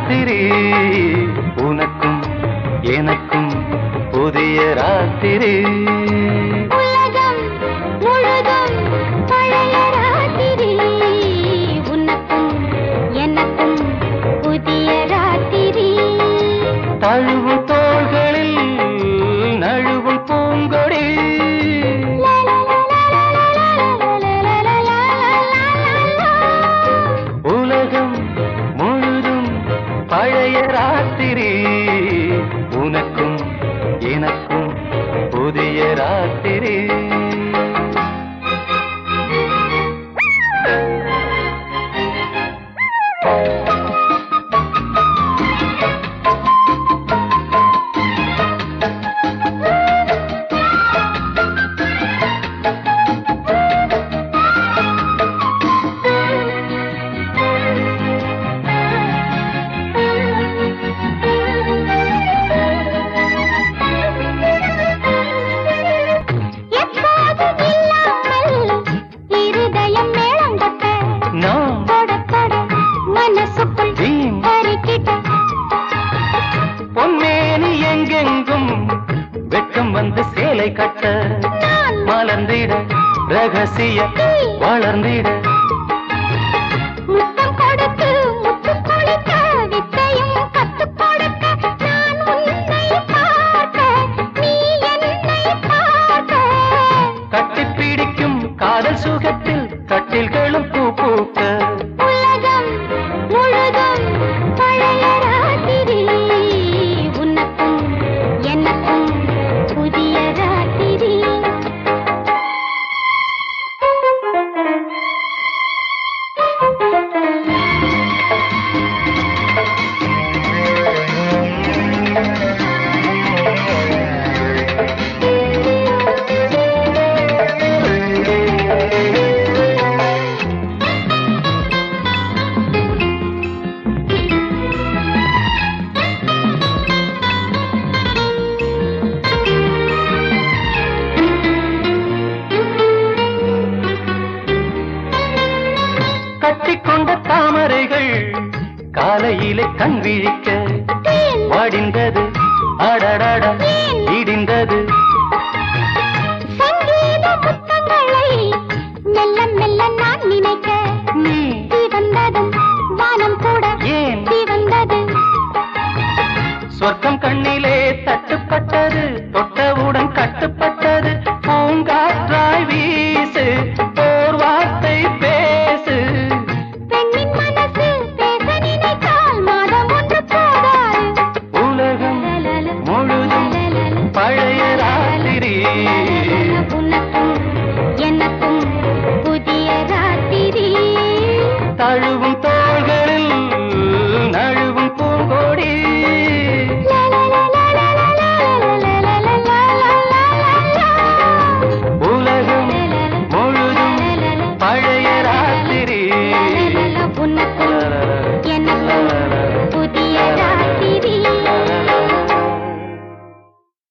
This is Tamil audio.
ராத்திரி உனக்கும் எனக்கும் புதிய ராத்திரி உலகம் முழுதும் பழைய ராத்திரி உனக்கும் எனக்கும் புதிய ராத்திரி தழுவும் தோள்களில் நழுவும் பூங்கொடி உலகம் முழுதும் பழைய ராத்திரி உனக்கும் எனக்கும் புதிய ராத்திரி எப்போதும் இல்லாமல் இருதயம் மேளம் தட்ட நான் தொட தொட மனசுக்குள் வீண் கருக்கிட்ட பொன்மேனி எங்கெங்கும் வெட்கம் வந்து சேலை கட்ட நான் மலர்ந்திட ரகசிய வளர்ந்திட முத்தம் கொடுத்து முத்து கொடுக்க வித்தையும் கத்துக் கொடுக்க நான் உன்னை பார்க்க நீ என்னை பார்க்க கட்டிப்பிடிக்கும் காதல் சுகத்தில் கட்டில்களும் பூ பூக்க உலகம் முழுதும் பழைய ராத்திரி உனக்கும் எனக்கும் புதிய ராத்திரி கட்டிக்கொண்ட தாமரைகள் காலையிலே கண் விழிக்க தேன் வாடிந்தது